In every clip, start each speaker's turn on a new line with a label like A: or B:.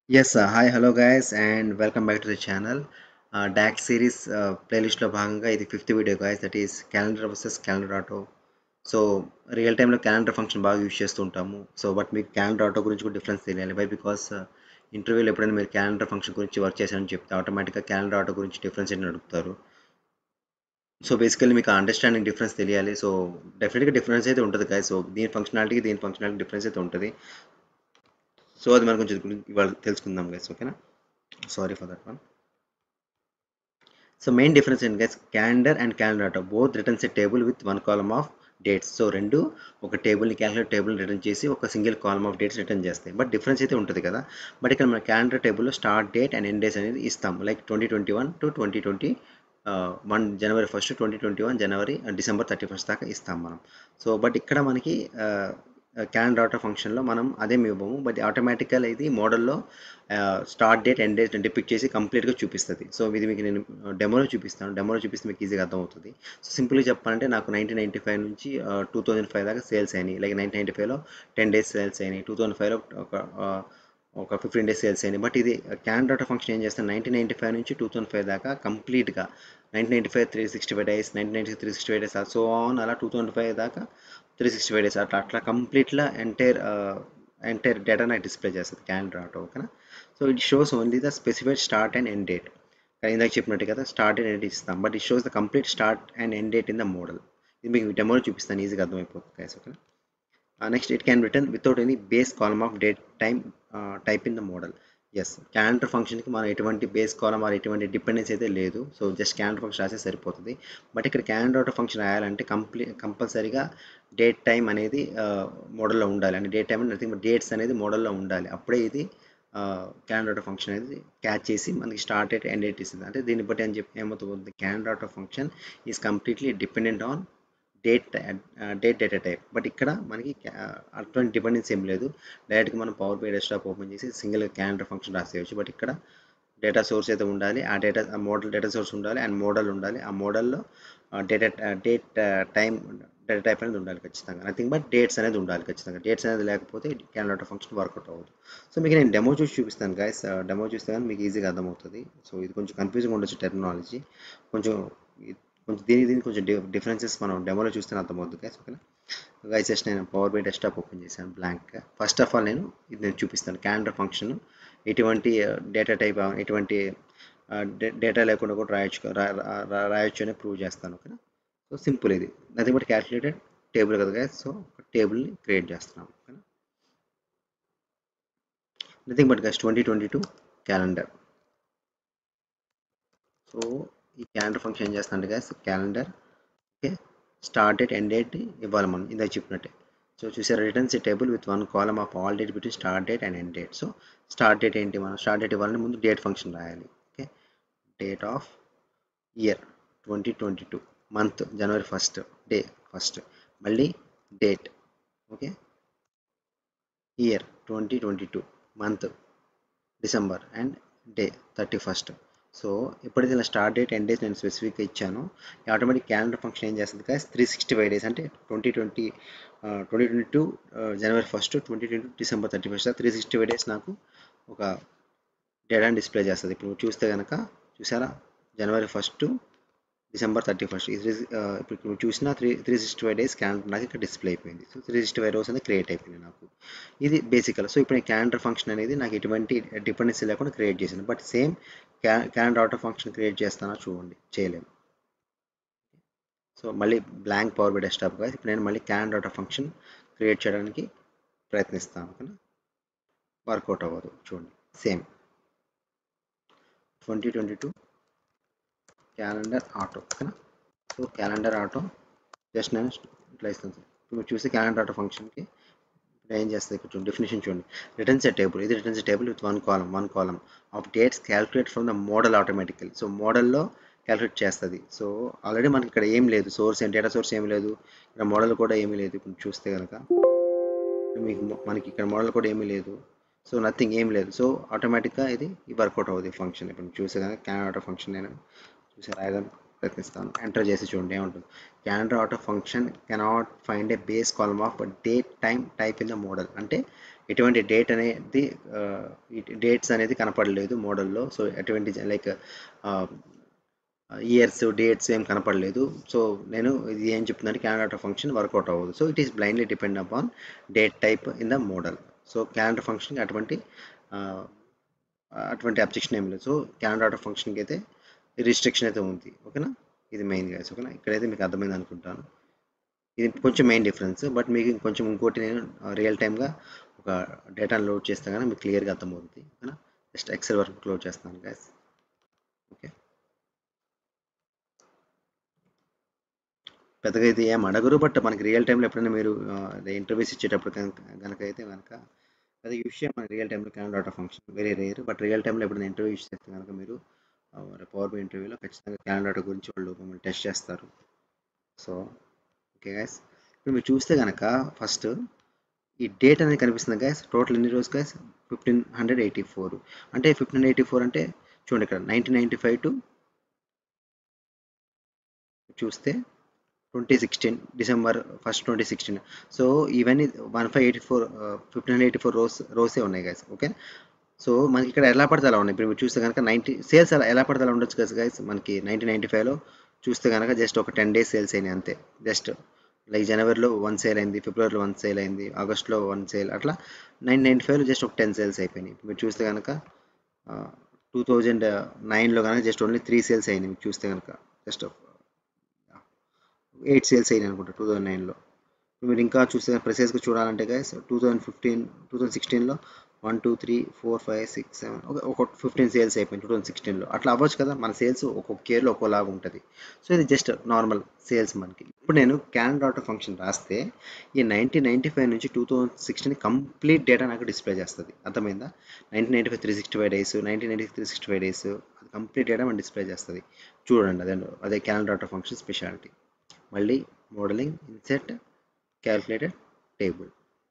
A: Yes, uh, hi, hello guys, and welcome back to the channel. Uh, DAX series ప్లేలిస్ట్లో భాగంగా ఇది fifth video guys that is calendar versus calendar auto so real టైంలో calendar function బాగా use చేస్తూ ఉంటాము so but మీకు calendar auto గురించి కూడా డిఫరెన్స్ తెలియాలి బై బికాస్ ఇంటర్వ్యూలో ఎప్పుడైనా మీరు క్యాలెండర్ ఫంక్షన్ గురించి వర్క్ చేశారని చెప్తే ఆటోమేటిక్గా క్యాలెండర్ ఆటో గురించి డిఫరెన్స్ ఏంటని అడుగుతారు సో బేసికల్లీ మీకు అండర్స్టాండింగ్ డిఫరెన్స్ తెలియాలి సో డెఫినెట్గా డిఫరెన్స్ అయితే ఉంటుంది గాయస్ సో దీని ఫంక్షనాలిటీకి దీని ఫంక్షనాలిటీ డిఫరెన్స్ అయితే ఉంటుంది సో అది మనం కొంచెం గురించి ఇవాళ తెలుసుకుందాం గైస్ ఓకేనా sorry for that one so main difference ఏంటి guys calendar and calendar auto both returns a table with one column of dates so రెండు ఒక టేబుల్ని క్యాలెండర్ టేబుల్ రిటర్న్ చేసి ఒక single column of dates return చేస్తాయి but difference అయితే ఉంటుంది కదా బట్ ఇక్కడ మన క్యాలెండర్ టేబుల్లో start date and end days అనేది ఇస్తాం like twenty twenty one to twenty twenty one January first twenty twenty one January December thirty first దాకా ఇస్తాం మనం సో బట్ ఇక్కడ మనకి క్యాలెండర్ ఆటో ఫంక్షన్లో మనం అదే ఇవ్వము బట్ ఆటోమేటికల్ ఇది మోడల్లో start date end date depict చేసి కంప్లీట్గా చూపిస్తుంది సో ఇది మీకు నేను డెమోలో చూపిస్తాను డెమోలో చూపిస్తే మీకు ఈజీగా అర్థమవుతుంది సో సింపుల్గా చెప్పాలంటే నాకు నైన్టీన్ నైంటీ ఫైవ్ నుంచి టూ థౌజండ్ ఫైవ్ దాకా సేల్స్ అయినాయి లైక్ నైన్టీన్ నైంటీ ఫైవ్లో టెన్ డేస్ సేల్స్ అయినాయి టూ థౌజండ్ ఫైవ్లో ఒక ఒక ఫిఫ్టీన్ డేస్ సేల్స్ అయినాయి బట్ ఇది క్యాలెండర్ ఆటో ఫంక్షన్ ఏం చేస్తాను నైన్టీన్ నైంటీ ఫైవ్ నుంచి టూ థౌసండ్ ఫైవ్ దాకా కంప్లీట్గా nineteen ninety five three sixty five days nineteen ninety three sixty five days so on అలా టూ థౌసండ్ ఫైవ్ దాకా three sixty five days అట్లా అట్లా కంప్లీట్గా ఎంటైర్ ఎంటైర్ డేటా నాకు display చేస్తుంది క్యాలెండర్ ఆటో ఓకేనా so it shows only the specified start and end date ఇందాక చెప్పినట్టు కదా స్టార్ట్ అండ్ ఎండ్ డేట్ ఇస్తాం but it shows the complete start and end date in the model ఇది మీకు డెమోలో చూపిస్తాను ఈజీగా అర్థమైపోతుంది గైస్ ఓకేనా next it can return without any base column of date time type in the model as calendar ఫంక్షన్కి మనం ఎటువంటి బేస్ కాలం ఆర్ ఎటువంటి డిపెండెన్స్ అయితే లేదు సో జస్ట్ క్యాలెండర్ ఫంక్షన్ రాసే సరిపోతుంది బట్ ఇక్కడ క్యాలెండర్ ఆటో ఫంక్షన్ రాయాలంటే కంప్లీ కంపల్సరీగా డేట్ టైం అనేది మోడల్లో ఉండాలి అంటే date time nothing but dates అనేది మోడల్లో ఉండాలి అప్పుడే ఇది క్యాలెండర్ ఆటో ఫంక్షన్ అనేది క్యాచ్ చేసి మనకి స్టార్ట్ డేట్ ఎండ్ డేట్ ఇస్తుంది అంటే దీన్ని బట్టి అని చెప్పి ఏమవుతుంది calendar auto function is completely dependent on date date data type but ఇక్కడ మనకి అటువంటి డిపెండెన్స్ ఏం లేదు డైరెక్ట్గా మనం పవర్ బై డెస్క్టాప్ ఓపెన్ చేసి సింగిల్ క్యాలెండర్ ఫంక్షన్ రాసేయచ్చు బట్ ఇక్కడ డేటా సోర్స్ అయితే ఉండాలి ఆ డేటా మోడల్ డేటా సోర్స్ ఉండాలి అండ్ మోడల్ ఉండాలి ఆ మోడల్లో data date time data type అనేది ఉండాలి ఖచ్చితంగా నథింగ్ బట్ డేట్స్ అనేది ఉండాలి ఖచ్చితంగా డేట్స్ అనేది లేకపోతే క్యాలెండర్ ఫంక్షన్ వర్కౌట్ అవ్వదు సో మీకు నేను డెమో చూసి చూపిస్తాను గాయస్ డెమో చూస్తే కానీ మీకు ఈజీగా అర్థమవుతుంది సో ఇది కొంచెం కన్ఫ్యూజింగ్ ఉండొచ్చు టెక్నాలజీ కొంచెం కొంచెం దీని దీనికి కొంచెం డిఫరెన్సెస్ మనం డెమోలో చూస్తే అర్థమవుతుంది గైస్ ఓకేనా గైస్ జస్ట్ నేను పవర్ బై డెస్క్టాప్ ఓపెన్ చేశాను బ్లాంక్గా ఫస్ట్ ఆఫ్ ఆల్ నేను ఇది నేను చూపిస్తాను క్యాలెండర్ ఫంక్షన్ ఎటువంటి డేటా టైప్ ఎటువంటి డేటా లేకుండా కూడా రాయొచ్చు రాయొచ్చు అని ప్రూవ్ చేస్తాను ఓకేనా సో సింపుల్ ఇది నథింగ్ బట్ క్యాల్కులేటెడ్ టేబుల్ కదా గైస్ సో టేబుల్ని క్రియేట్ చేస్తున్నాం ఓకేనా nothing but guys twenty twenty two calendar so ఈ క్యాలెండర్ ఫంక్షన్ ఏం చేస్తుందంటే guys calendar okay start date end date ఇవ్వాలి మనం ఇందాక చెప్పినట్టే సో చూసారు returns a table with one column of all date between start date and end date so start date ఏంటి మనం స్టార్ట్ డేట్ ఇవ్వాలంటే ముందు డేట్ ఫంక్షన్ రాయాలి okay date of year twenty twenty two month January first day first మళ్ళీ date okay year twenty twenty two month December and day thirty first so ఎప్పుడైతే ఇలా start date end days నేను స్పెసిఫిక్గా ఇచ్చాను automatic calendar function ఏం చేస్తుంది కదా three sixty five days అంటే twenty twenty twenty twenty two January first twenty twenty two December thirty first three sixty five days నాకు ఒక డేటాని డిస్ప్లే చేస్తుంది ఇప్పుడు చూస్తే కనుక చూసారా January first December thirty first ఇది ఇప్పుడు చూసిన three three sixty five days calendar నాకు ఇక్కడ డిస్ప్లే అయిపోయింది సో త్రీ సిక్స్టీ ఫైవ్ రోజు అనేది క్రియేట్ అయిపోయింది నాకు ఇది బేసికల్ సో ఇప్పుడు క్యాలెండర్ ఫంక్షన్ అనేది నాకు ఎటువంటి డిపెండెన్సీ లేకుండా క్రియేట్ చేసింది బట్ సేమ్ క్యా క్యాలెండర్ ఆటో ఫంక్షన్ క్రియేట్ చేస్తానా చూడండి చేయలేము సో మళ్ళీ బ్లాంక్ పవర్ బై డెస్క్టాప్గా ఇప్పుడు నేను మళ్ళీ క్యాలెండర్ ఆటో ఫంక్షన్ క్రియేట్ చేయడానికి ప్రయత్నిస్తాను ఓకేనా వర్కౌట్ అవ్వదు చూడండి same twenty twenty two calendar auto ఓకేనా సో క్యాలెండర్ ఆటో జస్ట్ నేను ఇట్లా ఇస్తాను సార్ ఇప్పుడు మీరు చూసి క్యాలెండర్ ఆటో ఫంక్షన్కి ఏం చేస్తుంది ఇక్కడ చూడండి డెఫినేషన్ చూడండి రిటర్న్స్ ఎ టేబుల్ ఇది returns a table with one column one column of dates calculate from the model automatical so మోడల్లో క్యాల్కులేట్ చేస్తుంది సో ఆల్రెడీ మనకి ఇక్కడ ఏం లేదు సోర్స్ ఏం డేటా సోర్స్ ఏం లేదు ఇక్కడ మోడల్ కూడా ఏమీ లేదు ఇప్పుడు చూస్తే కనుక మీకు మనకి ఇక్కడ మోడల్ కూడా ఏమీ లేదు సో నథింగ్ ఏం లేదు సో ఆటోమేటిక్గా ఇది వర్కౌట్ అవుతుంది ఫంక్షన్ ఇప్పుడు చూసే కనుక క్యాన్ ఆటో ఫంక్షన్ నేను చూసే రాయదాం ప్రయత్నిస్తాను ఎంటర్ చేసి చూడండి ఏముంటుంది calendar auto function cannot find a base column of date time type in the model అంటే ఎటువంటి డేట్ అనేది డేట్స్ అనేది కనపడలేదు మోడల్లో సో ఎటువంటి లైక్ ఇయర్స్ డేట్స్ ఏం కనపడలేదు సో నేను ఇది ఏం చెప్తున్నాను క్యాలెండర్ ఫంక్షన్ వర్కౌట్ అవ్వదు so it is blindly depend upon date type in the model so calendar ఫంక్షన్కి అటువంటి అటువంటి అబ్జెక్షన్ ఏం లేదు సో క్యాలెండర్ ఫంక్షన్కి అయితే రిస్ట్రిక్షన్ అయితే ఉంది ఓకేనా ఇది మెయిన్ గైస్ ఓకేనా ఇక్కడైతే మీకు అర్థమైంది అనుకుంటాను ఇది కొంచెం మెయిన్ డిఫరెన్స్ బట్ మీకు కొంచెం ఇంకోటి నేను రియల్ టైమ్గా ఒక డేటాను లోడ్ చేస్తే కానీ మీకు క్లియర్గా అర్థమవుతుంది ఓకేనా జస్ట్ ఎక్సెల్ వరకు క్లోజ్ చేస్తాను గైస్ ఓకే పెద్దగా ఇది ఏం అడగరు బట్ మనకి రియల్ టైంలో ఎప్పుడైనా మీరు ఇంటర్వ్యూస్ ఇచ్చేటప్పుడు కనుక కనుక అయితే కనుక అది యూస్ చేయ మన రియల్ టైంలో can auto function very rare but real టైంలో ఎప్పుడైనా ఇంటర్వ్యూ యూస్ చేస్తే కనుక మీరు పవర్ బై ఇంటర్వ్యూలో ఖచ్చితంగా క్యాన్ ఆటో గురించి వాళ్ళు మిమ్మల్ని టెస్ట్ చేస్తారు సో ఓకే గైస్ ఇప్పుడు మీరు చూస్తే కనుక ఫస్ట్ ఈ డేట్ అనేది కనిపిస్తుంది గైస్ టోటల్ ఎన్ని రోజు guys fifteen hundred eighty four అంటే ఫిఫ్టీన్ ఎయిటీ ఫోర్ అంటే చూడండి ఇక్కడ నైన్టీన్ నైంటీ ఫైవ్ టు చూస్తే twenty sixteen December first twenty sixteen so ఇవన్నీ one five eighty four fifteen hundred eighty four rows రోసే ఉన్నాయి గైస్ ఓకే సో మనకి ఇక్కడ ఎలా పడితే అలా ఉన్నాయి ఇప్పుడు మీరు చూస్తే కనుక నైంటీ సేల్స్ అలా ఎలా పడితే అలా ఉండొచ్చు కదా గైస్ మనకి నైన్టీన్ నైంటీ ఫైవ్లో చూస్తే కనుక జస్ట్ ఒక టెన్ డేస్ సేల్స్ అయినాయి అంతే జస్ట్ లైక్ జనవరిలో వన్ సేల్ అయింది ఫిబ్రవరిలో వన్ సేల్ అయింది ఆగస్ట్లో వన్ సేల్ అట్లా నైన్ నైంటీ ఫైవ్లో జస్ట్ ఒక టెన్ సేల్స్ అయిపోయినాయి మీరు చూస్తే కనుక టూ థౌజండ్ నైన్లో కనుక జస్ట్ ఓన్లీ త్రీ సేల్స్ అయినాయి మీరు చూస్తే కనుక జస్ట్ ఎయిట్ సేల్స్ అయినాయి అనుకుంటా టూ థౌజండ్ నైన్లో మీరు ఇంకా చూస్తే ప్రెసెస్గా చూడాలంటే guys two thousand fifteen two thousand సిక్స్టీన్లో one two three four five six seven ఒక ఒక ఫిఫ్టీన్ సేల్స్ అయిపోయింది టూ థౌసండ్ సిక్స్టీన్లో అట్లా అవ్వచ్చు కదా మన సేల్స్ ఒక్కొక్క ఇయర్లో ఒక్కోలాగా ఉంటుంది సో ఇది జస్ట్ నార్మల్ సేల్స్ మనకి ఇప్పుడు నేను క్యాన్ డాటర్ ఫంక్షన్ రాస్తే ఈ నైన్టీన్ నైంటీ ఫైవ్ నుంచి two thousand sixteen complete data నాకు డిస్ప్లే చేస్తుంది అర్థమైందా nineteen ninety five three sixty five days nineteen ninety three sixty five days అది కంప్లీట్ డేటా మనం డిస్ప్లే చేస్తుంది చూడండి అదే అదే క్యాన్ డాటర్ ఫంక్షన్ స్పెషాలిటీ మళ్ళీ modelling inset calculated table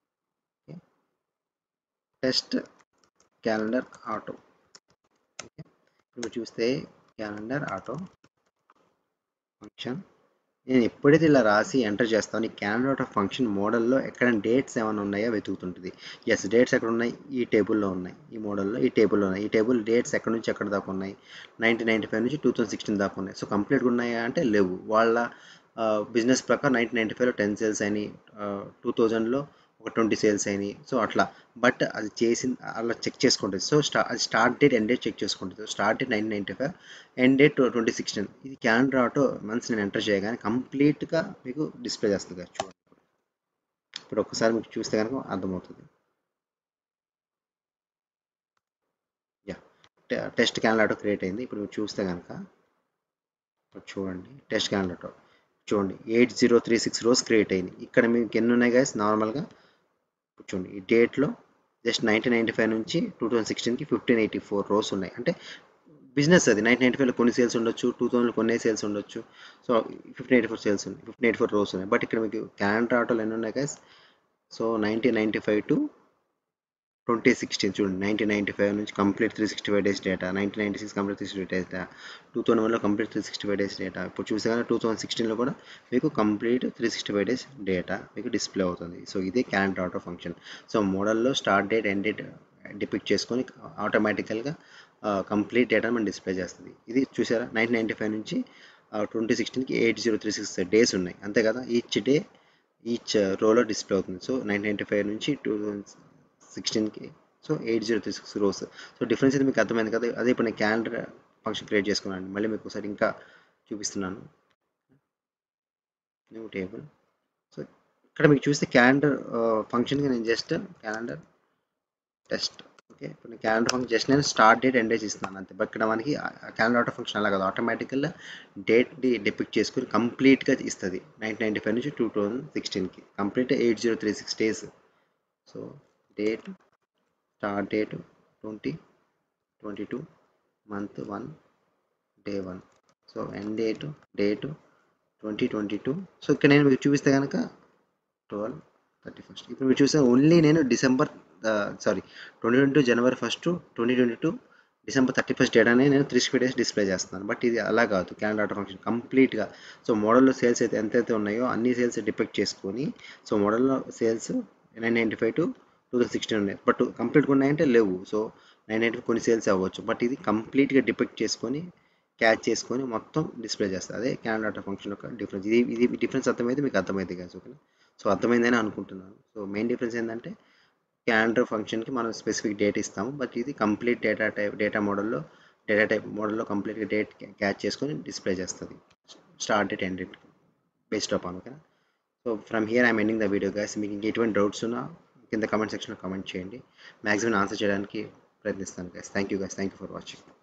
A: test calendar auto ఇప్పుడు చూస్తే క్యాలెండర్ ఆటో ఫంక్షన్ నేను ఎప్పుడైతే ఇలా రాసి ఎంటర్ చేస్తాను ఈ క్యాలెండర్ ఆటో ఫంక్షన్ మోడల్లో ఎక్కడ డేట్స్ ఏమైనా ఉన్నాయో వెతుకుతుంటుంది ఎస్ డేట్స్ ఎక్కడ ఉన్నాయి ఈ టేబుల్లో ఉన్నాయి ఈ మోడల్లో ఈ టేబుల్లో ఉన్నాయి ఈ టేబుల్ డేట్స్ ఎక్కడ నుంచి ఎక్కడ దాకా ఉన్నాయి నైన్టీన్ నైంటీ ఫైవ్ నుంచి టూ థౌసండ్ సిక్స్టీన్ దాకా ఉన్నాయి సో కంప్లీట్గా ఉన్నాయా అంటే లేవు వాళ్ళ బిజినెస్ ప్రకారం నైన్టీన్ నైంటీ ఫైవ్లో టెన్ సేల్స్ అయినాయి టూ థౌజండ్లో ఒక ట్వంటీ సేల్స్ అయినాయి సో అట్లా బట్ అది చేసిన అలా చెక్ చేసుకుంటుంది సో స్టా అది start date end date check చేసుకుంటుంది start date nine ninety five end date twenty sixteen ఇది క్యాలెండర్ ఆటో మంత్స్ నేను ఎంటర్ చేయగానే కంప్లీట్గా మీకు డిస్ప్లే చేస్తుంది కదా చూడండి ఇప్పుడు ఒక్కసారి మీకు చూస్తే కనుక అర్థమవుతుంది yeah test calendar auto create అయింది ఇప్పుడు మీరు చూస్తే కనుక చూడండి టెస్ట్ క్యాలెండర్ ఆటో చూడండి eight zero three six rows create అయింది ఇక్కడ మీకు ఎన్ని ఉన్నాయి గైస్ నార్మల్గా చూడండి ఈ డేట్లో జస్ట్ నైన్టీన్ నైంటీ ఫైవ్ నుంచి టూ థౌసండ్ సిక్స్టీన్కి ఫిఫ్టీన్ ఎయిటీ ఫోర్ రోస్ ఉన్నాయి అంటే బిజినెస్ అది నైన్టీన్ నైంటీ ఫైవ్లో కొన్ని సేల్స్ ఉండొచ్చు టూ థౌసండ్లో కొన్ని సేల్స్ ఉండొచ్చు so fifteen eighty four sales ఉన్నాయి ఫిఫ్టీన్ ఎయిటీ ఫోర్ రోస్ ఉన్నాయి బట్ ఇక్కడ మీకు క్యాలెండర్ ఆటోలు ఎన్ని ఉన్నాయి guys so nineteen ninety five to twenty sixteen చూడండి నైన్టీన్ నైంటీ ఫైవ్ నుంచి complete three sixty five days data nineteen ninety six complete three sixty five data two thousand వన్లో complete three sixty five days data ఇప్పుడు చూసే కానీ two thousand సిక్స్టీన్లో కూడా మీకు complete three sixty five days data మీకు display అవుతుంది so ఇదే క్యాలెండర్ ఆటో ఫంక్షన్ సో మోడల్లో start date end date depict చేసుకొని ఆటోమేటికల్గా కంప్లీట్ డేటా మనం డిస్ప్లే చేస్తుంది ఇది చూసారా నైన్టీన్ నైంటీ ఫైవ్ నుంచి ట్వంటీ సిక్స్టీన్కి eight zero three six days ఉన్నాయి అంతే కదా ఈచ్ డే ఈచ్ రోలో డిస్ప్లే అవుతుంది సో నైన్టీన్ నైంటీ ఫైవ్ నుంచి టూ థౌసండ్ సిక్స్టీన్కి so eight zero three six rows so difference ఇది మీకు అర్థమైంది కదా అదే ఇప్పుడు నేను క్యాలెండర్ ఫంక్షన్ క్రియేట్ చేసుకున్నాను మళ్ళీ మీకు ఒకసారి ఇంకా చూపిస్తున్నాను న్యూ టేబుల్ సో ఇక్కడ మీకు చూస్తే క్యాలెండర్ ఫంక్షన్కి నేను జస్ట్ క్యాలెండర్ టెస్ట్ ఓకే ఇప్పుడు నేను క్యాలెండర్ ఫంక్షన్ జస్ట్ నేను స్టార్ట్ డేట్ ఎండ్ డేస్ ఇస్తున్నాను అంతే బట్ ఇక్కడ మనకి క్యాలెండర్ ఆటో ఫంక్షన్ అలా కాదు ఆటోమేటికల్గా డేట్ని డిపిక్ట్ చేసుకుని కంప్లీట్గా ఇస్తుంది నైన్టీన్ నైంటీ ఫైవ్ నుంచి టూ థౌజండ్ సిక్స్టీన్కి complete eight zero three six days so date start date twenty twenty two month one day one so end date date twenty twenty two so ఇక్కడ నేను మీకు చూపిస్తే కనుక ట్వెల్వ్ థర్టీ ఫస్ట్ ఇప్పుడు మీరు చూస్తే ఓన్లీ నేను December sorry twenty twenty two January first twenty twenty two December thirty first డేటానే నేను త్రీ సిక్స్టీ డేస్ డిస్ప్లే చేస్తున్నాను బట్ ఇది అలా కాదు క్యాలెండర్ ఆటో ఫంక్షన్ కంప్లీట్గా సో మోడల్లో సేల్స్ అయితే ఎంతైతే ఉన్నాయో అన్ని సేల్స్ డిపెక్ట్ చేసుకొని సో మోడల్లో sales nine ninety five to two thousand sixteen ఉన్నాయి బట్ కంప్లీట్గా ఉన్నాయంటే లేవు సో నైన్ నైంటీ కొన్ని సేల్స్ అవ్వచ్చు బట్ ఇది కంప్లీట్గా డిపెక్ట్ చేసుకొని క్యాచ్ చేసుకొని మొత్తం డిస్ప్లే చేస్తుంది అదే క్యాలెండర్ ఆటో ఫంక్షన్ యొక్క డిఫరెన్స్ ఇది ఇది డిఫరెన్స్ అర్థమైతే మీకు అర్థమైంది కదా ఓకేనా సో అర్థమైందని అనుకుంటున్నాను సో మెయిన్ డిఫరెన్స్ ఏంటంటే క్యాలెండర్ ఫంక్షన్కి మనం స్పెసిఫిక్ డేట్ ఇస్తాము బట్ ఇది కంప్లీట్ డేటా టైప్ డేటా మోడల్లో డేటా టైప్ మోడల్లో కంప్లీట్గా డేట్ క్యాచ్ చేసుకొని డిస్ప్లే చేస్తుంది start date end date based on ఓకేనా so from here I'm ending the video guys మీకు ఇంక ఎటువంటి డౌట్స్ ఉన్నా కింద కమెంట్ సెక్షన్లో కమెంట్ చేయండి మ్యాక్సిమం ఆన్సర్ చేయడానికి ప్రయత్నిస్తాను guys thank you guys thank you for watching